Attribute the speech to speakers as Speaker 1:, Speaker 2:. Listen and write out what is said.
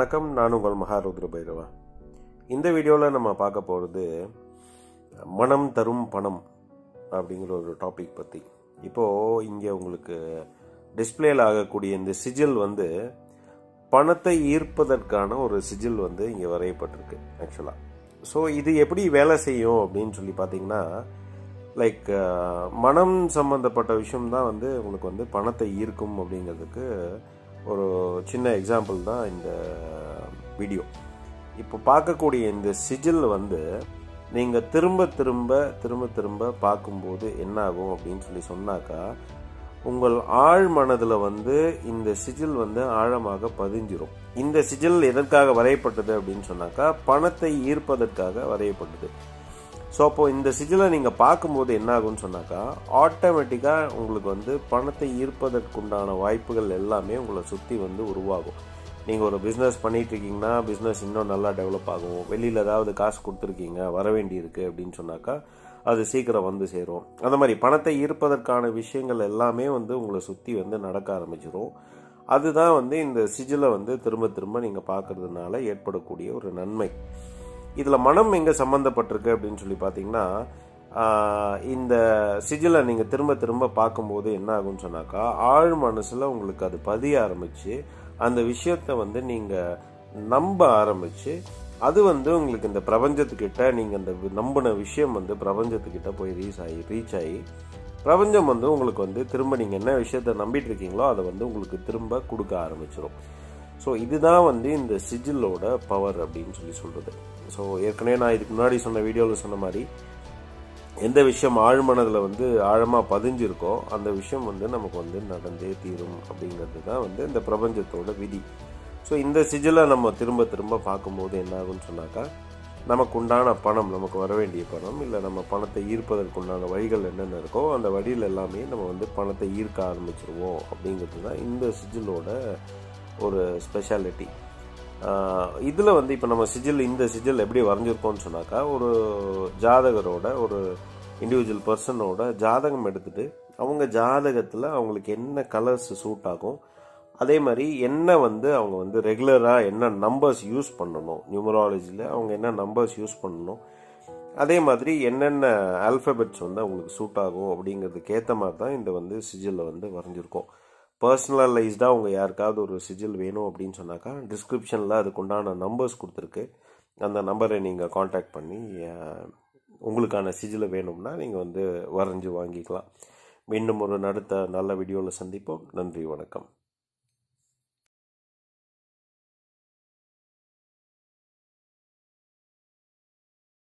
Speaker 1: வணக்கம் நான் உங்கள் மகாருத்ர பைரவா இந்த வீடியோவில் நம்ம பார்க்க போகிறது மனம் தரும் பணம் அப்படிங்கிற ஒரு டாபிக் பற்றி இப்போது இங்கே உங்களுக்கு டிஸ்பிளேல ஆகக்கூடிய இந்த சிஜில் வந்து பணத்தை ஈர்ப்பதற்கான ஒரு சிஜில் வந்து இங்கே வரையப்பட்டிருக்கு ஆக்சுவலாக ஸோ இது எப்படி வேலை செய்யும் அப்படின்னு சொல்லி பார்த்தீங்கன்னா லைக் மனம் சம்மந்தப்பட்ட விஷயம் தான் வந்து உங்களுக்கு வந்து பணத்தை ஈர்க்கும் அப்படிங்கிறதுக்கு ஒரு சின்ன எக்ஸாம்பிள் தான் இந்த வீடியோ இப்போ பார்க்கக்கூடிய இந்த சிஜில் வந்து நீங்கள் திரும்ப திரும்ப திரும்ப திரும்ப பார்க்கும்போது என்ன ஆகும் அப்படின்னு சொல்லி சொன்னாக்கா உங்கள் ஆழ் மனதில் வந்து இந்த சிஜில் வந்து ஆழமாக பதிஞ்சிரும் இந்த சிஜில் எதற்காக வரையப்பட்டது அப்படின்னு சொன்னாக்கா பணத்தை ஈர்ப்பதற்காக வரையப்பட்டது ஸோ அப்போ இந்த சிஜிலை நீங்கள் பார்க்கும்போது என்ன ஆகும்னு சொன்னாக்கா ஆட்டோமேட்டிக்காக உங்களுக்கு வந்து பணத்தை ஈர்ப்பதற்குண்டான வாய்ப்புகள் எல்லாமே உங்களை சுற்றி வந்து உருவாகும் நீங்கள் ஒரு பிஸ்னஸ் பண்ணிட்டு இருக்கீங்கன்னா பிஸ்னஸ் இன்னும் நல்லா டெவலப் ஆகும் வெளியில் ஏதாவது காசு கொடுத்துருக்கீங்க வர வேண்டியிருக்கு அப்படின்னு சொன்னாக்கா அது சீக்கிரம் வந்து சேரும் அந்த மாதிரி பணத்தை ஈர்ப்பதற்கான விஷயங்கள் எல்லாமே வந்து உங்களை சுற்றி வந்து நடக்க ஆரம்பிச்சிடும் அதுதான் வந்து இந்த சிஜிலை வந்து திரும்ப திரும்ப நீங்கள் பார்க்கறதுனால ஏற்படக்கூடிய ஒரு நன்மை இதில் மனம் எங்கே சம்மந்தப்பட்டிருக்கு அப்படின்னு சொல்லி பார்த்தீங்கன்னா இந்த சிஜிலை நீங்கள் திரும்ப திரும்ப பார்க்கும்போது என்ன ஆகும்னு சொன்னாக்கா ஆழ் மனசில் உங்களுக்கு அது பதிய ஆரம்பித்து அந்த விஷயத்தை வந்து நீங்கள் நம்ப ஆரம்பித்து அது வந்து உங்களுக்கு இந்த பிரபஞ்சத்துக்கிட்ட நீங்கள் அந்த நம்பின விஷயம் வந்து பிரபஞ்சத்துக்கிட்ட போய் ரீச் ஆகி ரீச் ஆகி பிரபஞ்சம் வந்து உங்களுக்கு வந்து திரும்ப நீங்கள் என்ன விஷயத்த நம்பிட்டு இருக்கீங்களோ அதை வந்து உங்களுக்கு திரும்ப கொடுக்க ஆரம்பிச்சிடும் ஸோ இதுதான் வந்து இந்த சிஜிலோட பவர் அப்படின்னு சொல்லி சொல்கிறது ஸோ ஏற்கனவே நான் இதுக்கு முன்னாடி சொன்ன வீடியோவில் சொன்ன மாதிரி எந்த விஷயம் ஆழ்மனதில் வந்து ஆழமாக பதிஞ்சிருக்கோ அந்த விஷயம் வந்து நமக்கு வந்து நடந்தே தீரும் அப்படிங்கிறது தான் வந்து இந்த பிரபஞ்சத்தோட விதி ஸோ இந்த சிஜிலை நம்ம திரும்ப திரும்ப பார்க்கும்போது என்ன ஆகும்னு சொன்னாக்கா நமக்கு உண்டான பணம் நமக்கு வர வேண்டிய பணம் இல்லை நம்ம பணத்தை ஈர்ப்பதற்குண்டான வழிகள் என்னென்ன இருக்கோ அந்த வழியில் எல்லாமே நம்ம வந்து பணத்தை ஈர்க்க ஆரம்பிச்சிருவோம் அப்படிங்கிறது தான் இந்த சிஜிலோட ஒரு ஸ்பெஷாலிட்டி இதில் வந்து இப்போ நம்ம சிஜில் இந்த சிஜில் எப்படி வரைஞ்சிருக்கோம்னு சொன்னாக்கா ஒரு ஜாதகரோட ஒரு இண்டிவிஜுவல் பர்சனோட ஜாதகம் எடுத்துட்டு அவங்க ஜாதகத்தில் அவங்களுக்கு என்ன கலர்ஸ் சூட் ஆகும் அதே மாதிரி என்ன வந்து அவங்க வந்து ரெகுலராக என்ன நம்பர்ஸ் யூஸ் பண்ணணும் நியூமராலஜியில் அவங்க என்ன நம்பர்ஸ் யூஸ் பண்ணணும் அதே மாதிரி என்னென்ன ஆல்ஃபபெட்ஸ் வந்து அவங்களுக்கு சூட் ஆகும் அப்படிங்கிறதுக்கு ஏற்ற மாதிரி தான் இந்த வந்து சிஜிலில் வந்து வரைஞ்சிருக்கோம் பர்சனலைஸ்டாக அவங்க யாருக்காவது ஒரு சிஜில் வேணும் அப்படின்னு சொன்னாக்கா டிஸ்கிரிப்ஷனில் அதுக்குண்டான நம்பர்ஸ் கொடுத்துருக்கு அந்த நம்பரை நீங்கள் காண்டாக்ட் பண்ணி உங்களுக்கான சிஜில் வேணும்னா நீங்கள் வந்து வரைஞ்சி வாங்கிக்கலாம் மீண்டும் ஒரு அடுத்த நல்ல வீடியோவில் சந்திப்போம் நன்றி வணக்கம்